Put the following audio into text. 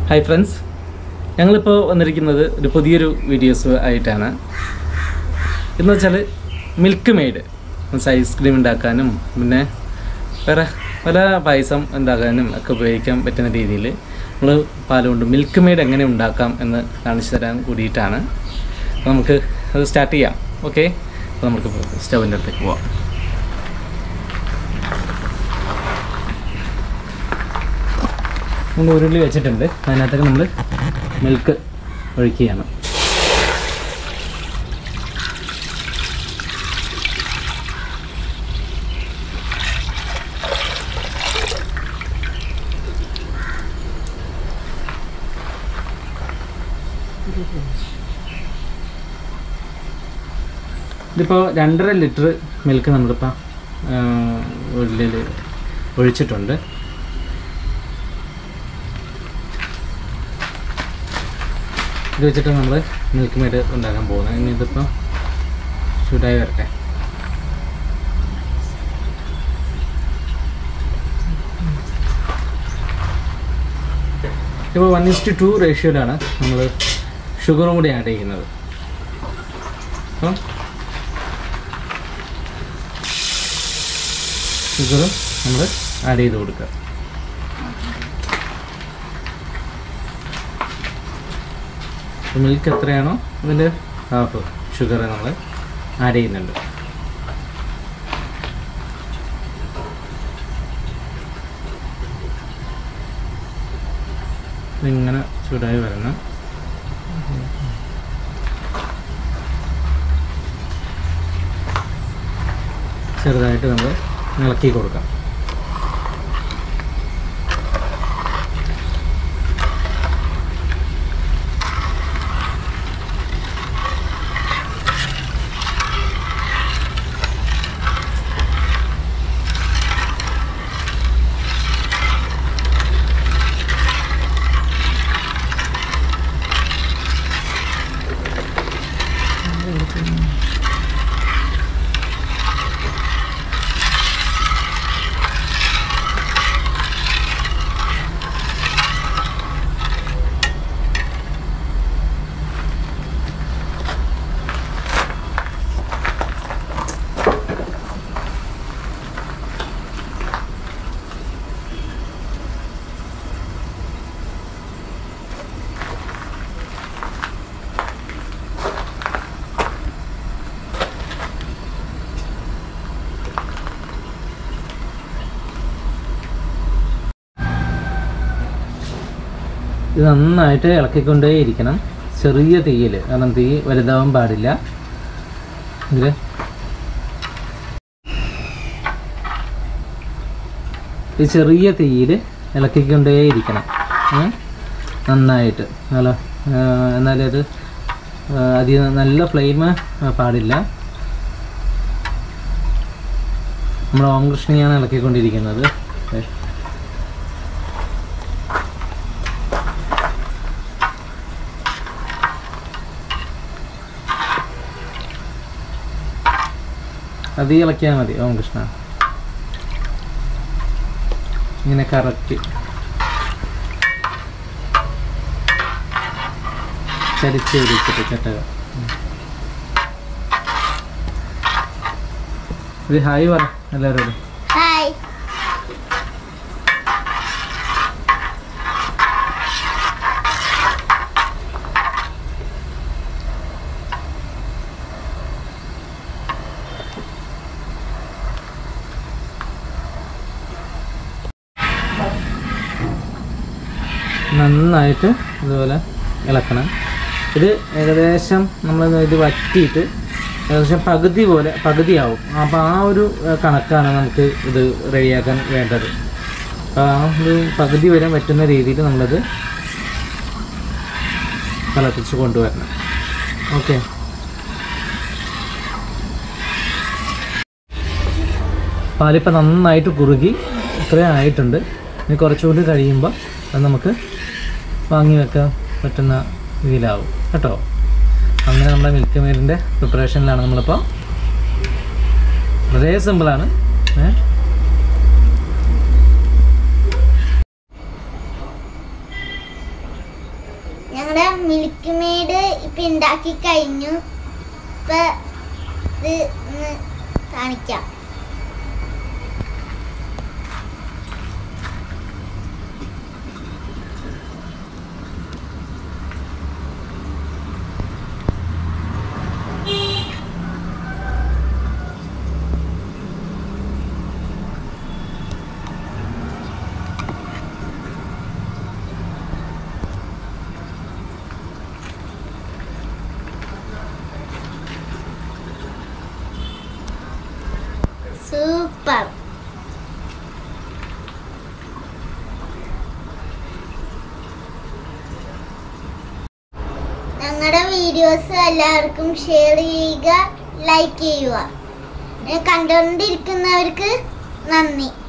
Hi friends ഞങ്ങളിപ്പോൾ വന്നിരിക്കുന്നത് ഒരു പുതിയൊരു വീഡിയോസ് ആയിട്ടാണ് എന്ന് വെച്ചാൽ മിൽക്ക് മെയ്ഡ് ഐസ്ക്രീം ഉണ്ടാക്കാനും പിന്നെ വേറെ പല പായസം ഉണ്ടാക്കാനും ഒക്കെ ഉപയോഗിക്കാൻ പറ്റുന്ന രീതിയിൽ നമ്മൾ പാലുകൊണ്ട് മിൽക്ക് മെയ്ഡ് എങ്ങനെ ഉണ്ടാക്കാം എന്ന് കാണിച്ചു തരാൻ കൂടിയിട്ടാണ് അപ്പോൾ നമുക്ക് അത് സ്റ്റാർട്ട് ചെയ്യാം ഓക്കെ അപ്പോൾ നമുക്ക് സ്റ്റൗവിൻ്റെ അടുത്തേക്ക് പോവാം നമ്മൾ ഉരുളി വെച്ചിട്ടുണ്ട് അതിനകത്തേക്ക് നമ്മൾ മിൽക്ക് ഒഴിക്കുകയാണ് ഇതിപ്പോൾ രണ്ടര ലിറ്റർ മിൽക്ക് നമ്മളിപ്പോൾ ഉള്ളിൽ ഒഴിച്ചിട്ടുണ്ട് ഇത് വെച്ചിട്ട് നമ്മൾ മിൽക്ക് മെയ്ഡ് ഉണ്ടാക്കാൻ പോകുന്നത് ഇനി ഇതിപ്പോൾ ചൂടായി വരട്ടെ ഇപ്പോൾ വൺ ഇസ്റ്റ് ടു റേഷ്യോയിലാണ് നമ്മൾ ഷുഗറും കൂടി ആഡ് ചെയ്യുന്നത് അപ്പം ഷുഗറും നമ്മൾ ആഡ് ചെയ്ത് കൊടുക്കുക മിൽക്ക് എത്രയാണോ അതിൻ്റെ ഹാഫ് ഷുഗർ നമ്മൾ ആഡ് ചെയ്യുന്നുണ്ട് ഇതിങ്ങനെ ചൂടായി വരണം ചെറുതായിട്ട് നമ്മൾ ഇളക്കി കൊടുക്കാം ഇത് നന്നായിട്ട് ഇളക്കിക്കൊണ്ടേ ഇരിക്കണം ചെറിയ തീയിൽ കാരണം തീ വലുതാവാൻ പാടില്ല ഇതിൽ ഈ ചെറിയ തീയിൽ ഇളക്കിക്കൊണ്ടേ ഇരിക്കണം ഉം. നന്നായിട്ട് നല്ല എന്നാലേ അത് ആ, അധികം നല്ല ഫ്ലെയിം പാടില്ല നമ്മൾ ഓം കൃഷ്ണയാണ് ഇളക്കിക്കൊണ്ടിരിക്കുന്നത് അധികം ഇളക്കിയാൽ മതി ഓം കൃഷ്ണ ഇങ്ങനെ കറക്റ്റ് ചരിച്ച് വിളിച്ചിട്ട് ചട്ടക ഇത് ഹായ് പറ എല്ലാവരോടും ഹായ് നന്നായിട്ട് ഇതുപോലെ ഇളക്കണം ഇത് ഏകദേശം നമ്മൾ ഇത് വറ്റിയിട്ട് ഏകദേശം പകുതി പോലെ പകുതിയാവും അപ്പോൾ ആ ഒരു ഏഹ്, കണക്കാണ് നമുക്ക് ഇത് റെഡിയാക്കാൻ വേണ്ടത് അപ്പോൾ ആ ഒരു പകുതി വരെ പറ്റുന്ന രീതിയിൽ നമ്മളത് തിളപ്പിച്ച് കൊണ്ടുവരണം ഓക്കെ പാലിപ്പോൾ നന്നായിട്ട് കുറുകി ഇത്രയും ആയിട്ടുണ്ട് ഇനി കുറച്ചുകൂടി കഴിയുമ്പോൾ അത് നമുക്ക് വാങ്ങി വെക്കാൻ പറ്റുന്ന രീതിയിലാവും കേട്ടോ അങ്ങനെ നമ്മുടെ മിൽക്ക് മെയ്ഡിൻ്റെ പ്രിപ്പറേഷനിലാണ് നമ്മളിപ്പോൾ വളരെ സിമ്പിളാണ് ഏ മിൽക്ക് മെയ്ഡ് ഇപ്പൊ ഉണ്ടാക്കി കഴിഞ്ഞു ഇപ്പൊ ഇത് ഒന്ന് കാണിക്കാം സൂപ്പർ ഞങ്ങളുടെ വീഡിയോസ് എല്ലാവർക്കും ഷെയർ ചെയ്യുക ലൈക്ക് ചെയ്യുക പിന്നെ കണ്ടുകൊണ്ടിരിക്കുന്നവർക്ക് നന്ദി